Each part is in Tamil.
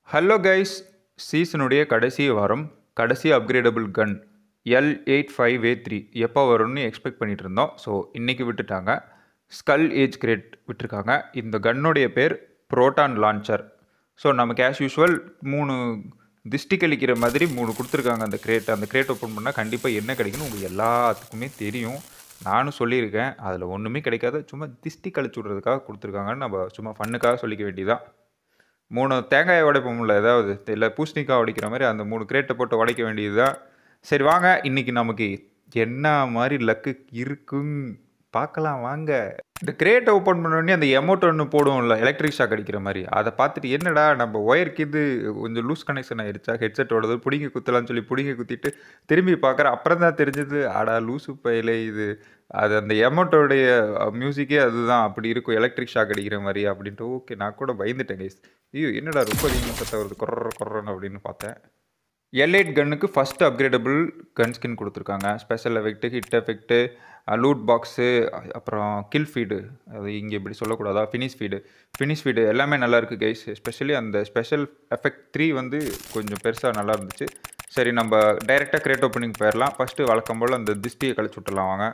ஹலோ கைஸ் சீசனுடைய கடைசி வாரம் கடைசி upgradable gun L eight five A three எப்போ வரும்னு எக்ஸ்பெக்ட் பண்ணிட்டு இருந்தோம் ஸோ இன்றைக்கி விட்டுட்டாங்க ஸ்கல் ஏஜ் கிரேட் விட்டுருக்காங்க இந்த கன்னுடைய பேர் புரோட்டான் லான்ச்சர் ஸோ நமக்கு ஆஸ் யூஷுவல் மூணு திஷ்டி கழிக்கிற மாதிரி மூணு கொடுத்துருக்காங்க அந்த கிரேட் அந்த கிரேட் ஓப்பன் பண்ணால் கண்டிப்பாக என்ன கிடைக்குன்னு உங்களுக்கு எல்லாத்துக்குமே தெரியும் நானும் சொல்லியிருக்கேன் அதில் ஒன்றுமே கிடைக்காத சும்மா திஷ்டி கழிச்சு விட்றதுக்காக கொடுத்துருக்காங்கன்னு நம்ம சும்மா ஃபன்னுக்காக சொல்லிக்க வேண்டியதான் மூணு தேங்காயை உடைப்போம்ல ஏதாவது இல்லை பூசணிக்காய் உடைக்கிற மாதிரி அந்த மூணு கிரேட்டை போட்டு உடைக்க வேண்டியது தான் சரி வாங்க இன்னைக்கு நமக்கு என்ன மாதிரி லக்கு இருக்கும் பார்க்கலாம் வாங்க இந்த கிரேட்டை ஓப்பன் பண்ணோடனே அந்த எமௌண்ட் ஒன்று போடுவோம்ல எலக்ட்ரிக் ஷாக் அடிக்கிற மாதிரி அதை பார்த்துட்டு என்னடா நம்ம ஒயருக்கு இது கொஞ்சம் லூஸ் கனெக்ஷன் ஆயிடுச்சா ஹெட்செட்டோடது பிடிங்க குத்தலாம்னு சொல்லி பிடிங்க குத்திட்டு திரும்பி பார்க்குற அப்புறம் தான் தெரிஞ்சது அடா லூசு பயில இது அது அந்த எமௌண்ட்டோடைய மியூசிக்கே அதுதான் அப்படி இருக்கும் எலக்ட்ரிக் ஷாக் அடிக்கிற மாதிரி அப்படின்ட்டு ஓகே நான் கூட பயந்துட்டேன் கைஸ் ஐயோ என்னடா ரொம்ப அதிகமாக சத்தம் வருது கொர்ற கொர்றன்னு அப்படின்னு பார்த்தேன் எல்லைட் கன்னுக்கு ஃபஸ்ட் அப்கிரேடபிள் கன் ஸ்கின் கொடுத்துருக்காங்க special effect hit effect loot box அப்புறம் கில் ஃபீடு அது இங்கே இப்படி சொல்லக்கூடாதா ஃபினிஷ் ஃபீடு ஃபினிஷ் ஃபீடு எல்லாமே நல்லா இருக்குது கைஸ் எஸ்பெஷலி அந்த ஸ்பெஷல் எஃபெக்ட் த்ரீ வந்து கொஞ்சம் பெருசாக நல்லா இருந்துச்சு சரி நம்ம டைரெக்டாக கிரேட் ஓப்பனிங் போயிடலாம் ஃபஸ்ட்டு வழக்கம் போல் அந்த திஷ்டியை கழிச்சு விட்டுலாம் வாங்க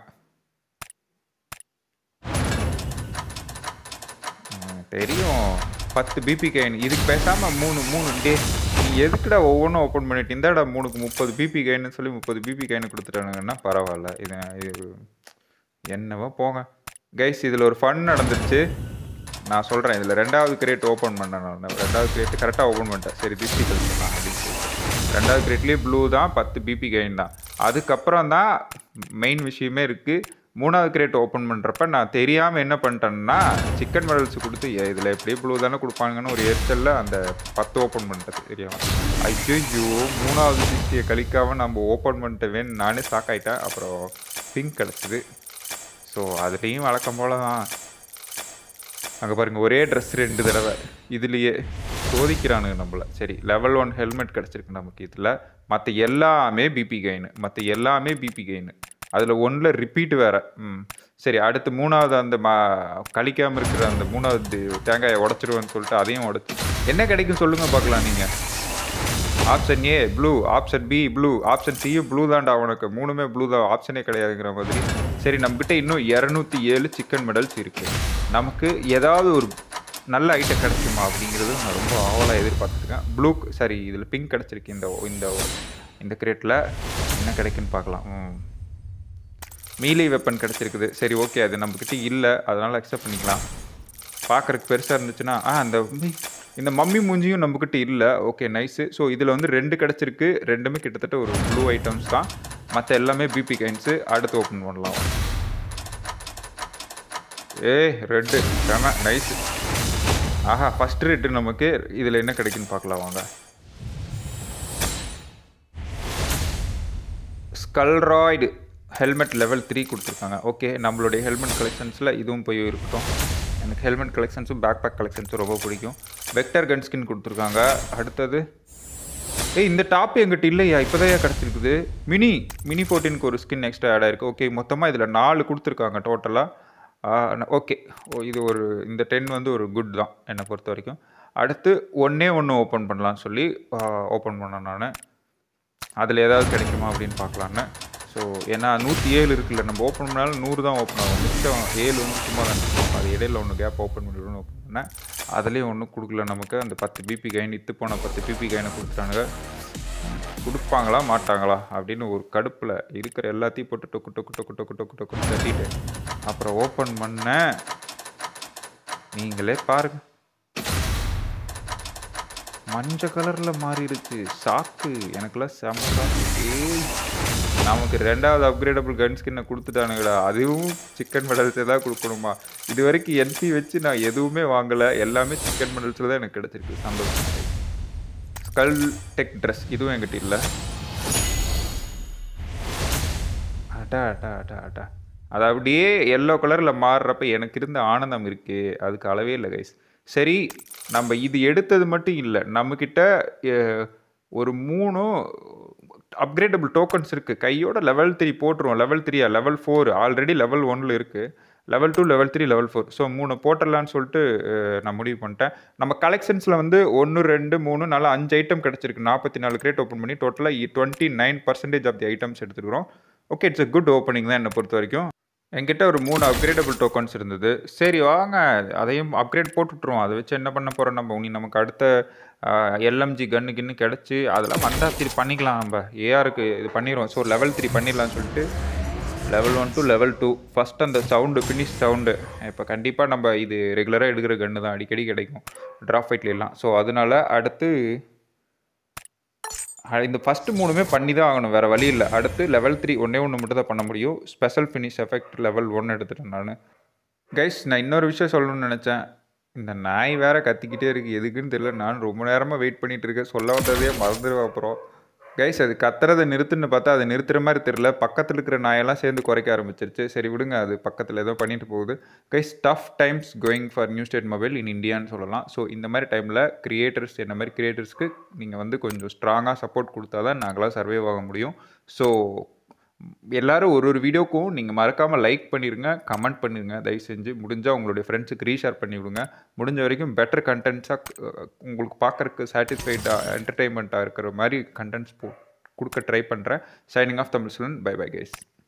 ம், தெரியும் பத்து பிபி கைன் இதுக்கு பேசாமல் மூணு மூணு டே நீ எதுக்குடா ஒவ்வொன்றும் ஓப்பன் பண்ணிட்டு இந்தாடா மூணுக்கு முப்பது பிபி கைன்னு சொல்லி முப்பது பிபி கைன்னு கொடுத்துட்டானுங்கன்னா பரவாயில்ல இது இது என்னவோ போங்க கைஸ் இதில் ஒரு ஃபன் நடந்துருச்சு நான் சொல்கிறேன் இதில் ரெண்டாவது கிரேட் ஓப்பன் பண்ணேன் நான் ரெண்டாவது கிரேட் கரெக்டாக ஓப்பன் பண்ணிட்டேன் சரி திஷ்டி கழிச்சிடலாம் அப்படின்னு சொல்லிட்டு ரெண்டாவது கிரேட்லேயே ப்ளூ தான் பத்து பிபி கைன் தான் அதுக்கப்புறம் தான் மெயின் விஷயமே இருக்குது மூணாவது கிரேட் ஓப்பன் பண்ணுறப்ப நான் தெரியாமல் என்ன பண்ணிட்டேன்னா சிக்கன் மெடல்ஸ் கொடுத்து இதில் எப்படியே ப்ளூ தானே கொடுப்பாங்கன்னு ஒரு எரிச்சலில் அந்த பத்து ஓப்பன் பண்ணிட்டது தெரியாம ஐயோ மூணாவது சிக்ஸ்டியை கழிக்காமல் நம்ம ஓப்பன் பண்ணிட்டவேன்னு நானே ஷாக் ஆகிட்டேன் அப்புறம் பிங்க் கிடச்சிது ஸோ அதுலேயும் வழக்கம் போல தான் அங்கே பாருங்க ஒரே ட்ரெஸ் ரெண்டு தடவை இதுலேயே சோதிக்கிறானுங்க நம்மள சரி லெவல் ஒன் ஹெல்மெட் கிடச்சிருக்கு நமக்கு இதில் மற்ற எல்லாமே பிபி கைனு மற்ற எல்லாமே பிபி கைனு அதில் ஒன்றில் ரிப்பீட் வேறு ம் சரி அடுத்து மூணாவது அந்த மா கழிக்காமல் இருக்கிற அந்த மூணாவது தேங்காயை உடச்சிருவேன்னு சொல்லிட்டு அதையும் உடச்சி என்ன கிடைக்கும் சொல்லுங்கள் பார்க்கலாம் நீங்கள் ஆப்ஷன் ஏ ப்ளூ ஆப்ஷன் பி ப்ளூ ஆப்ஷன் சியும் ப்ளூ தான்டா உனக்கு மூணுமே ப்ளூ தான் ஆப்ஷனே கிடையாதுங்கிற மாதிரி சரி நம்மக்கிட்ட இன்னும் இரநூத்தி ஏழு சிக்கன் மெடல்ஸ் இருக்குது நமக்கு ஏதாவது ஒரு நல்ல ஐட்டம் கிடைக்குமா அப்படிங்கிறது நான் ரொம்ப ஆவலாக எதிர்பார்த்துருக்கேன் ப்ளூ சாரி இதில் பிங்க் கிடச்சிருக்கு இந்த இந்த இந்த கிரேட்டில் என்ன கிடைக்குன்னு பார்க்கலாம் ம் மீலி வெப்பன் கிடச்சிருக்குது சரி ஓகே அது நம்மக்கிட்ட இல்லை அதனால் அக்செப்ட் பண்ணிக்கலாம் பார்க்குறதுக்கு பெருசாக இருந்துச்சுன்னா ஆ அந்த மீ- இந்த மம்மி மூஞ்சியும் நம்மக்கிட்ட இல்லை ஓகே நைஸு ஸோ இதில் வந்து ரெண்டு கிடச்சிருக்கு ரெண்டுமே கிட்டத்தட்ட ஒரு ப்ளூ ஐட்டம்ஸ் தான் மற்ற எல்லாமே பிபி கைன்ஸு அடுத்து ஓப்பன் பண்ணலாம் ஏய் ரெட்டு செம நைஸு ஆஹா ஃபஸ்ட் ரெட்டு நமக்கு இதில் என்ன கிடைக்குன்னு பார்க்கலாம் வாங்க ஸ்கல்ராய்டு ஹெல்மெட் லெவல் த்ரீ கொடுத்துருக்காங்க ஓகே நம்மளுடைய ஹெல்மெட் கலெக்ஷன்ஸில் இதுவும் போய் இருக்கட்டும் எனக்கு ஹெல்மெட் கலெக்ஷன்ஸும் பேக் பேக் கலெக்ஷன்ஸும் ரொம்ப பிடிக்கும் வெக்டர் கன் ஸ்கின் கொடுத்துருக்காங்க அடுத்தது ஏய் இந்த டாப் எங்கிட்ட இல்லையா இப்போதையா கிடச்சிருக்குது மினி மினி ஃபோர்டீனுக்கு ஒரு ஸ்கின் எக்ஸ்ட்ரா ஆட் ஆயிருக்கு ஓகே மொத்தமாக இதில் நாலு கொடுத்துருக்காங்க டோட்டலாக ஓகே ஓ இது ஒரு இந்த டென் வந்து ஒரு குட் தான் என்னை பொறுத்த வரைக்கும் அடுத்து ஒன்றே ஒன்று ஓப்பன் பண்ணலான்னு சொல்லி ஓப்பன் பண்ணேன் நான் அதில் ஏதாவது கிடைக்குமா அப்படின்னு பார்க்கலான்னு ஸோ ஏன்னா நூற்றி ஏழு இருக்குல்ல நம்ம ஓப்பன் பண்ணாலும் நூறு தான் ஓப்பன் ஆகும் மிச்சம் ஏழு ஒன்று சும்மா தான் இருக்கும் அது இடையில ஒன்று கேப் ஓப்பன் பண்ணிவிடுன்னு ஓப்பன் பண்ணேன் அதுலேயும் ஒன்றும் கொடுக்கல நமக்கு அந்த பத்து பிபி கைன் இத்து போன பத்து பிபி கைனை கொடுத்துட்டானுங்க கொடுப்பாங்களா மாட்டாங்களா அப்படின்னு ஒரு கடுப்பில் இருக்கிற எல்லாத்தையும் போட்டு டொக்கு டொக்கு டொக்கு டொக்கு டொக்கு டொக்குன்னு தட்டிட்டு அப்புறம் ஓப்பன் பண்ணேன் நீங்களே பாருங்க மஞ்சள் கலரில் மாறிடுச்சு சாக்கு எனக்கெல்லாம் செம்ம shock. ஏய் நமக்கு ரெண்டாவது அப்கிரேடபிள் கன் ஸ்கின்னை கொடுத்துட்டானுங்கடா அதுவும் சிக்கன் மெடல்ஸே தான் கொடுக்கணுமா இது வரைக்கும் என்சி வச்சு நான் எதுவுமே வாங்கலை எல்லாமே சிக்கன் மெடல்ஸில் தான் எனக்கு கிடச்சிருக்கு சந்தோஷம் ஸ்கல் டெக் ட்ரெஸ் இதுவும் என்கிட்ட இல்லை அட்டா அட்டா அட்டா அட்டா அது அப்படியே எல்லோ கலரில் மாறுறப்ப எனக்கு இருந்த ஆனந்தம் இருக்கே அதுக்கு அளவே இல்லை கைஸ் சரி நம்ம இது எடுத்தது மட்டும் இல்லை நம்மக்கிட்ட அஹ், ஒரு மூணு அப்கிரேடபிள் டோக்கன்ஸ் இருக்குது கையோட லெவல் த்ரீ போட்டுருவோம் லெவல் த்ரீயா லெவல் ஃபோர் ஆல்ரெடி லெவல் ஒன்னில் இருக்குது level two level three level four so மூணு போட்டுடலான்னு சொல்லிட்டு அஹ், நான் முடிவு பண்ணிட்டேன் நம்ம கலெக்ஷன்ஸில் வந்து ஒன்று ரெண்டு மூணு நாலு அஞ்சு ஐட்டம் கிடச்சிருக்கு நாற்பத்தி நாலு கிரேட் ஓப்பன் பண்ணி டோட்டலாக twenty nine percentage of the items எடுத்துக்கிறோம் okay it's a good opening தான் என்னை பொறுத்த வரைக்கும் என்கிட்ட ஒரு மூணு அப்கிரேடபிள் டோக்கன்ஸ் இருந்தது சரி வாங்க அதையும் அப்கிரேட் போட்டுட்ருவோம் அதை வச்சு என்ன பண்ண போகிறோம் நம்ம இனி நமக்கு அடுத்த எல்எம்ஜி கன்னு கின்னு கிடச்சி அதெல்லாம் வந்தால் சரி பண்ணிக்கலாம் நம்ம ஏஆருக்கு இது பண்ணிடுவோம் ஸோ லெவல் த்ரீ பண்ணிடலாம்னு சொல்லிட்டு level one two level two first அந்த சவுண்டு ஃபினிஷ் சவுண்டு இப்போ கண்டிப்பாக நம்ம இது ரெகுலராக எடுக்கிற கன்று தான் அடிக்கடி கிடைக்கும் ட்ராப் ஃபைட்லாம் ஸோ அதனால அடுத்து அ- இந்த ஃபஸ்ட்டு மூணுமே பண்ணி தான் ஆகணும் வேறு வழி இல்லை அடுத்து லெவல் த்ரீ ஒன்றே ஒன்று மட்டும் தான் பண்ண முடியும் special finish effect level one எடுத்துட்டேன் நான் கைஸ் நான் இன்னொரு விஷயம் சொல்லணும்னு நினச்சேன் இந்த நாய் வேற கத்திக்கிட்டே இருக்கு எதுக்குன்னு தெரியல நான் ரொம்ப நேரமாக வெயிட் பண்ணிட்டு இருக்கேன் சொல்ல வந்ததே மறந்துடுவேன் அப்புறம் கைஸ் அது கத்துறதை நிறுத்துன்னு பார்த்தா அதை நிறுத்துற மாதிரி தெரியல பக்கத்தில் இருக்கிற நாயெல்லாம் சேர்ந்து குறைக்க ஆரம்பிச்சிருச்சு சரி விடுங்க அது பக்கத்தில் ஏதோ பண்ணிட்டு போகுது guys tough times going for new state mobile in இந்தியான்னு சொல்லலாம் ஸோ இந்த மாதிரி டைமில் கிரியேட்டர்ஸ் என்ன மாதிரி கிரியேட்டர்ஸ்க்கு நீங்கள் வந்து கொஞ்சம் ஸ்ட்ராங்காக சப்போர்ட் கொடுத்தா தான் நாங்களாம் சர்வைவ் ஆக முடியும் ஸோ எல்லாரும் ஒரு ஒரு வீடியோக்கும் நீங்கள் மறக்காமல் லைக் பண்ணிடுங்க கமெண்ட் பண்ணிடுங்க தயவு செஞ்சு முடிஞ்சால் உங்களுடைய ஃப்ரெண்ட்ஸுக்கு ரீஷேர் பண்ணி விடுங்க முடிஞ்ச வரைக்கும் பெட்டர் கண்டென்ட்ஸாக உங்களுக்கு பார்க்கறக்கு சாட்டிஸ்ஃபைடாக என்டர்டெயின்மெண்ட்டாக இருக்கிற மாதிரி கண்டென்ட்ஸ் போ கொடுக்க ட்ரை பண்ணுறேன் signing off Tamil bye bye guys